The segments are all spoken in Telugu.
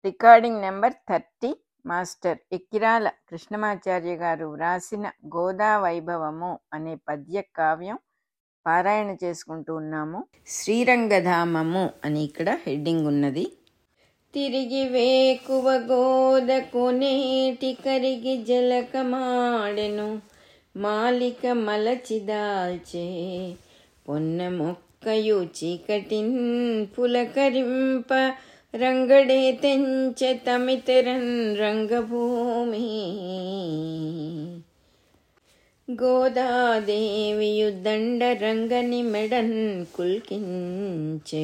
recording number thirty master Ekkirala Krishnamacharya గారు వ్రాసిన గోదా వైభవము అనే పద్య కావ్యం పారాయణ చేసుకుంటూ ఉన్నాము శ్రీరంగధామము అని ఇక్కడ హెడ్డింగ్ ఉన్నది తిరిగి వేకువ గోద కొనేటి కరిగి జలకమాడెను మాలిక మలచి దాల్చే పొన్న మొక్కయు చీకటిన్ పులకరింప రంగడే తెంచె తమితెరన్ రంగభూమి గోదాదేవియు దండ రంగని మెడన్ కుల్కించే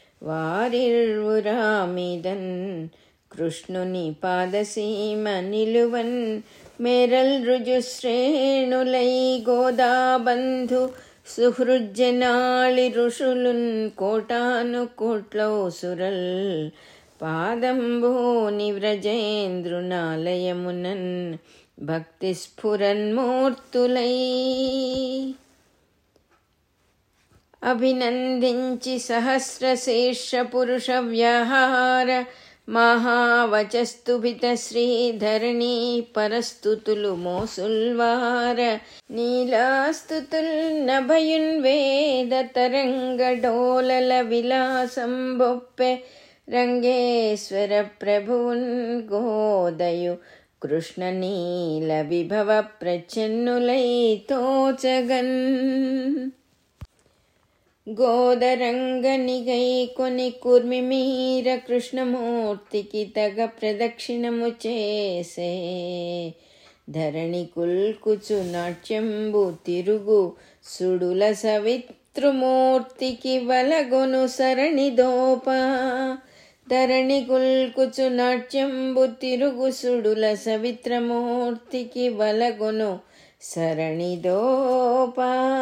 వారిర్వురామిదన్ కృష్ణుని పాదసీమ నిలువన్ మేరల్ రుజుశ్రేణులై గోదాబంధు సుహృజ్జనాళి ఋషులున్ కోటాను కోట్లౌ సురల్ పాదంబో నివ్రజేంద్రునాలయమునన్ భక్తి స్ఫురన్మూర్తులై అభినందించి సహస్రశీర్ష పురుష వ్యహార మహావచస్తుభిత శ్రీధరణి పరస్తుతులు మోసుల్వార నీలాస్తుతుల్ నభయున్ వేద తరంగ డోలల విలాసం బొప్పె రంగేశ్వర ప్రభువున్ గోదయు కృష్ణ నీల విభవ ప్రచన్నులై తోచగన్ గోదరంగనిగై కొని కుర్మి మీర కృష్ణమూర్తికి తగ ప్రదక్షిణము చేసే ధరణి కుల్కుచు నాట్యంబు తిరుగు సుడుల సవిత్రుమూర్తికి వలగొను సరణి దోప ధరణి కుల్కుచు నాట్యంబు తిరుగు సుడుల సవిత్రమూర్తికి వలగొను సరణి దోప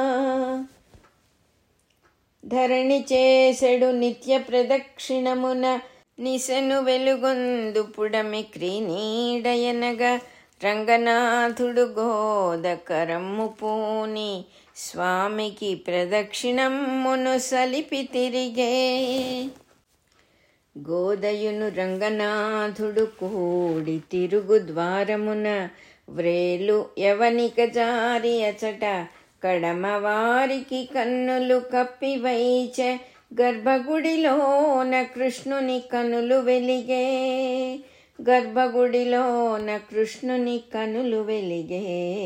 ధరణి చేసెడు నిత్య ప్రదక్షిణమున నిశను వెలుగొందు పుడమి క్రీనీడయనగా రంగనాథుడు గోదకరమ్ము పూని స్వామికి ప్రదక్షిణమ్మును సలిపి తిరిగే గోదయును రంగనాథుడు కూడి తిరుగు ద్వారమున వ్రేలు యవనిక జారి అచట కడమవారికి కన్నులు కప్పివైచె గర్భగుడిలోన కృష్ణుని కనులు వెలిగే గర్భగుడిలోన కృష్ణుని కనులు వెలిగే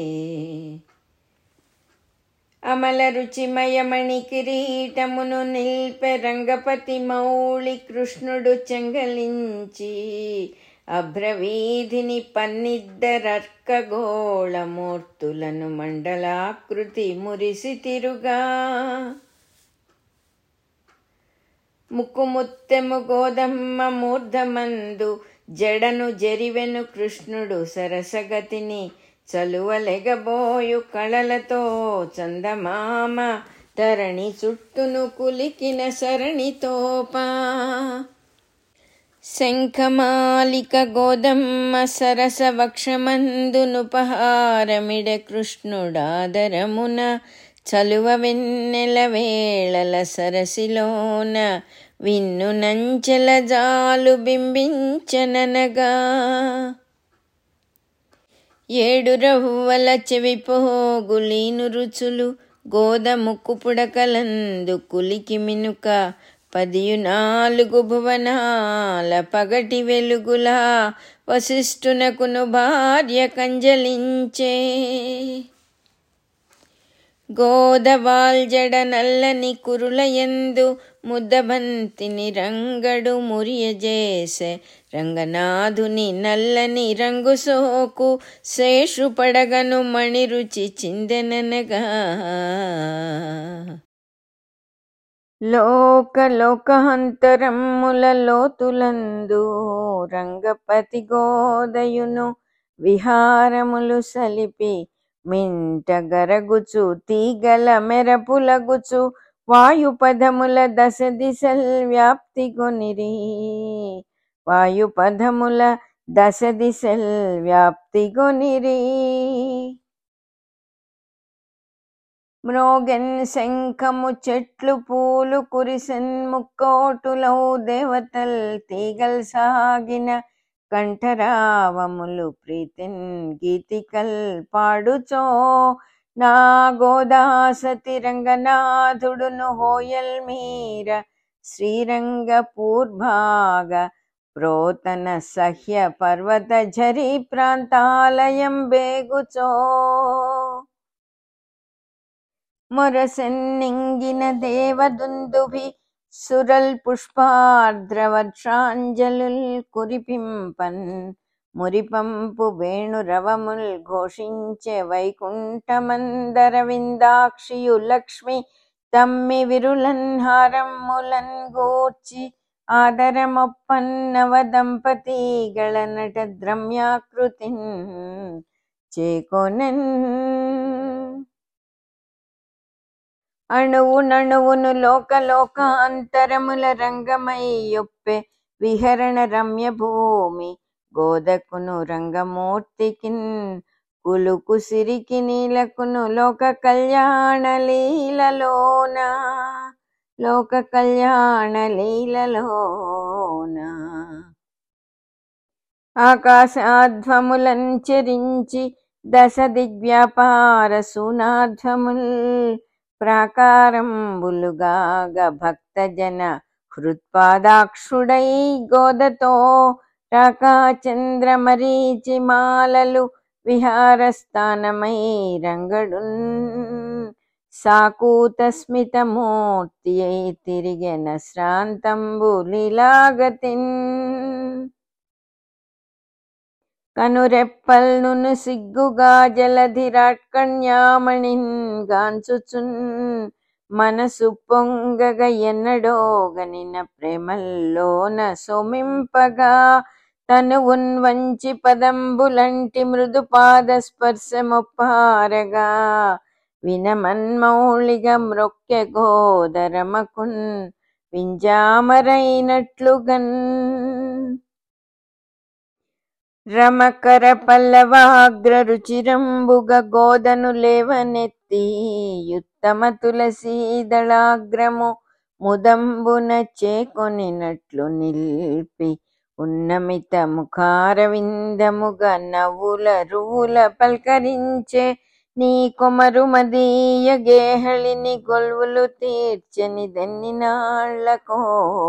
అమల రుచిమయమణి కిరీటమును నిల్పె రంగపతి మౌళి కృష్ణుడు చెంగలించి అభ్రవీధిని పన్నిద్దరర్కగోళమూర్తులను మండలాకృతి మురిసి తిరుగా ముక్కుముత్తెము గోదమ్మ మూర్ధమందు జడను జరివెను కృష్ణుడు సరసగతిని చలువలెగబోయు కళలతో చందమామ తరణి చుట్టును కులికిన సరణితోపా శంఖమాలిక గోదమ్మ సరస వక్షమందునుపహారమిడ కృష్ణుడాదరమున చలువ వెన్నెల వేళల సరసిలోన విన్ను నంచెల జాలు బింబించననగా ఏడు రవ్వల చెవిపోగులీను రుచులు గోదముక్కు పుడకలందు కులికి మినుక పదియు నాలుగు భువనాల పగటి వెలుగులా వశిష్ఠునకును భార్య కంజలించే గోదవాల్జడ నల్లని కురులయందు ముద్దబంతిని రంగడు మురియజేసె రంగనాథుని నల్లని రంగు సోకు శేషు పడగను మణి రుచి చిందెననగా లోక లోకహంతరమ్ముల లోతులందు రంగపతి గోదయును విహారములు సలిపి మింట గరగుచు తీగల మెరపులగుచు వాయుపదముల దశ దిశల్ వ్యాప్తి గొనిరి వాయుపదముల దశ దిశల్ వ్యాప్తి గొనిరి మ్రోగెన్ శంఖము చెట్లు పూలు కురిసెన్ ముక్కోటులౌ దేవతల్ తీగల్ సాగిన కంఠరావములు ప్రీతిన్ గీతికల్ పాడుచో నా గోదాసతి రంగనాథుడును హోయల్ మీర శ్రీరంగ పూర్భాగ ప్రోతన సహ్య పర్వత ఝరి ప్రాంతాలయం బేగుచో మొరసెన్నింగిన దేవదుందుభి సురల్ పుష్పార్ద్రవర్షాంజలుల్ కురిపింపన్ మురిపంపు వేణురవముల్ ఘోషించే వైకుంఠమందర విందాక్షియు లక్ష్మి తమ్మి విరులన్ హారమ్ములన్ గూర్చి ఆదరమొప్పన్నవ దంపతిಗಳ నట ద్రమ్యాకృతిన్ చేకొనెన్ అణువునణువును లోక లోకాంతరముల రంగమై యొప్పె విహరణ రమ్య భూమి గోదకును రంగమూర్తికిన్ కులుకు సిరికి నీలకును లోక కళ్యాణ లీలలోన లోక కళ్యాణ లీలలోన ఆకాశాధ్వములం చెరించి దశ దిగ్వ్యాపార సునాధ్వముల్ ప్రాకారంబులుగాగ భక్తజన హృత్పాదాక్షుడై గోదతో రాకా చంద్రమరీచి మాలలు విహారస్థానమై రంగడున్ సాకూత స్మితమూర్తి అయి తిరిగెన శ్రాంతంబు లీలాగతిన్ కనురెప్పల్నును సిగ్గుగా జలధిరాట్కణ్యామణిన్ గాంచుచున్ మనసు పొంగగ ఎన్నడోగనిన ప్రేమల్లోన సోమింపగా తనువున్ వంచి పదంబులంటి మృదు పాద స్పర్శమొప్పారగా వినమన్మౌళిగ మ్రొక్కె గోదరమకున్ వింజామరైనట్లుగన్ రమకర పల్లవాగ్ర రుచిరంబుగ గోదను లేవనెత్తి యుత్తమ తులసీదళాగ్రము ముదంబున చేకొనినట్లు నిల్పి ఉన్నమిత ముఖారవిందముగ నవ్వుల రువుల పల్కరించే నీ కొమరు మదీయ గేహళిని గొల్వులు తీర్చని దెన్నినాళ్లకో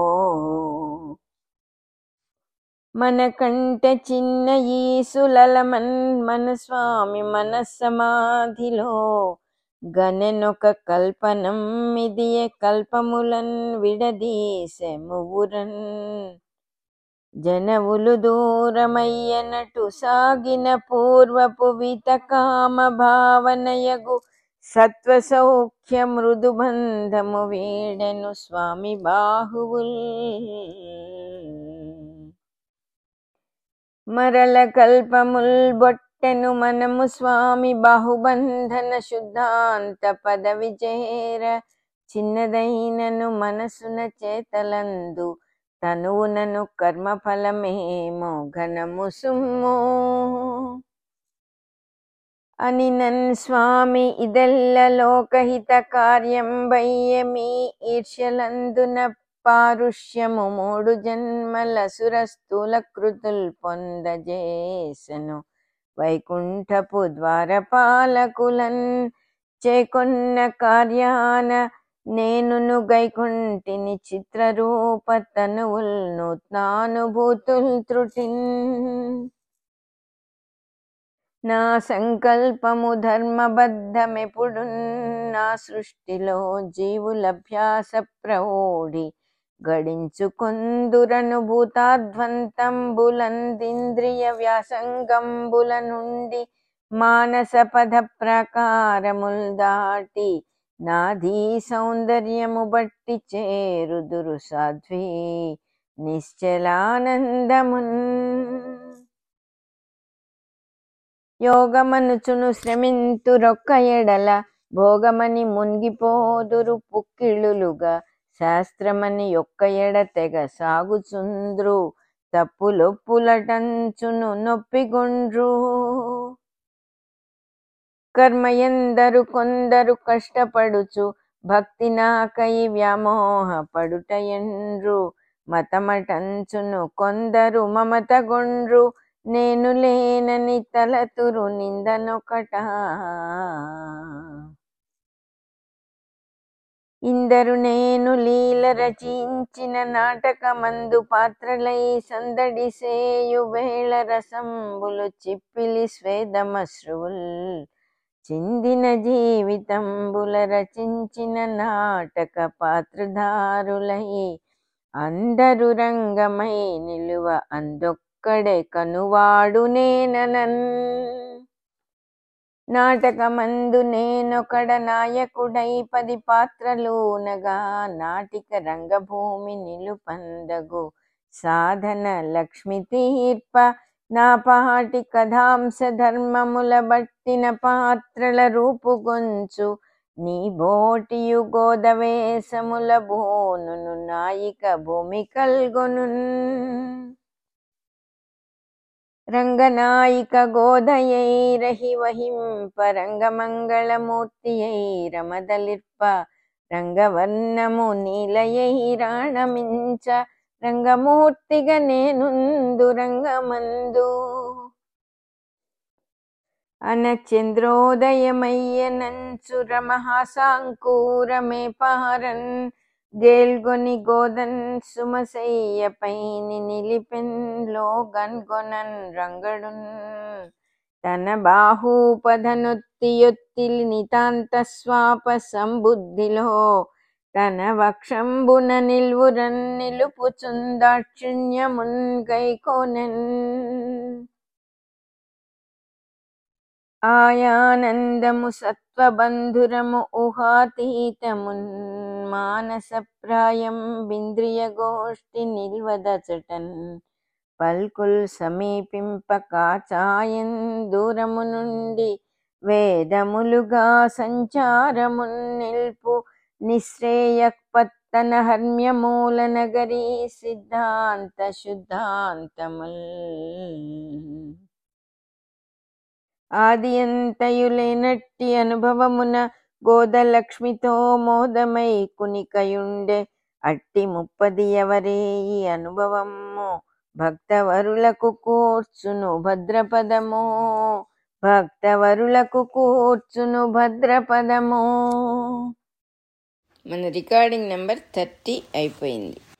మన కంటే చిన్న ఈ సులలమన్ మన స్వామి మన సమాధిలో గనెనొక కల్పనం ఇదియే కల్పములన్ విడదీసె మువురన్ జనవులు దూరమయ్యనటు సాగిన పూర్వపు వితకామ భావనయగు సత్వ సౌఖ్య మృదు బంధము వీడెను స్వామి బాహువుల్ మరల కల్పముల్ బొట్టెను మనము స్వామి బాహుబంధన శుద్ధాంత పదవి చేర చిన్నదైనను మనసున చేతలందు తనువునను కర్మఫలమేమో ఘనము సుమ్ము అని నన్ స్వామి ఇదెల్ల లోకహిత కార్యం వయ్యమి ఈర్ష్యలందున పారుష్యము మూడు జన్మల సురస్థూల కృతుల్ పొందజేసను వైకుంఠపు ద్వారపాలకులన్ చేకొన్న కార్యాన నేనును గైకుంటిని చిత్రరూప తనువుల్ నూత్నానుభూతుల్ త్రుటిన్ నా సంకల్పము ధర్మబద్ధమెప్పుడు నా సృష్టిలో జీవులభ్యాస ప్రౌఢి గడించుకొందురను భూతాధ్వంతంబులందింద్రియ వ్యాసంగంబుల నుండి మానస పద ప్రాకారముల్ దాటి నాధీ సౌందర్యము బట్టి చేరుదురు సాధ్వి నిశ్చలానందమున్ యోగమనుచును శ్రమింతురొక్క ఎడల భోగమని మునిగిపోదురు పుక్కిళ్ళులుగా శాస్త్రమని ఒక్క ఎడ తెగ సాగుచుంద్రు తప్పులొప్పులటంచును నొప్పిగొండ్రు కర్మయందరు కొందరు కష్టపడుచు భక్తి నాకై వ్యామోహపడుటయండ్రు మతమటంచును కొందరు మమతగొండ్రు నేను లేనని తలతురు నిందనొకట ఇందరు నేను లీల రచించిన నాటకమందు పాత్రలై సందడి సేయు వేళ రసంబులు చిప్పిలి స్వేదమశ్రువుల్ చిందిన జీవితంబుల రచించిన నాటక పాత్రధారులై అందరు రంగమై నిలువ అందొక్కడే కనువాడు నేననన్ నాటకమందు నేనొకడ నాయకుడై పది పాత్రలునగా నాటిక రంగభూమి నిలుపందగు సాధన లక్ష్మి తీర్ప నా పాటి కథాంశ ధర్మముల బట్టిన పాత్రల రూపుగొంచు నీ బోటియు గోదవేశముల బోనును నాయిక భూమి కల్గొనున్ రంగనాయిక గోదయైరహి వహింప రంగమంగళమూర్తియై రమదలిర్ప రంగవర్ణము నీలయై రాణమించ రంగమూర్తిగా నేనుందు రంగమందు అనచంద్రోదయమయ్యనంచు రమహాసాంకూరమే పారన్ గేల్గొని గోదన్ సుమసయ్యపైని నిలిపెన్లో గన్గొనన్ రంగడున్ తన బాహూపధనొత్తియొత్తిలి నితాంత స్వాప సంబుద్ధిలో తన వక్షంబున నిల్వురన్ నిలుపుచుందాక్షిణ్యమున్ గైకోనెన్ ఆయానందము సత్వబంధురము ఊహాతీతమున్ మానసప్రాయం బింద్రియ గోష్ఠి నిల్వదచటన్ పల్కుల్ సమీపింప కాచాయన్ దూరము నుండి వేదములుగా సంచారమున్ నిల్పు నిశ్రేయపత్తన హర్మ్యమూల నగరీ సిద్ధాంత శుద్ధాంతముల్ ఆదియంతయులేనట్టి అనుభవమున గోదలక్ష్మితో మోదమై కునికయుండె అట్టి ముప్పది ఎవరే ఈ అనుభవము భక్తవరులకు కూర్చును భద్రపదము భక్తవరులకు కూర్చును భద్రపదము మన రికార్డింగ్ నెంబర్ థర్టీ అయిపోయింది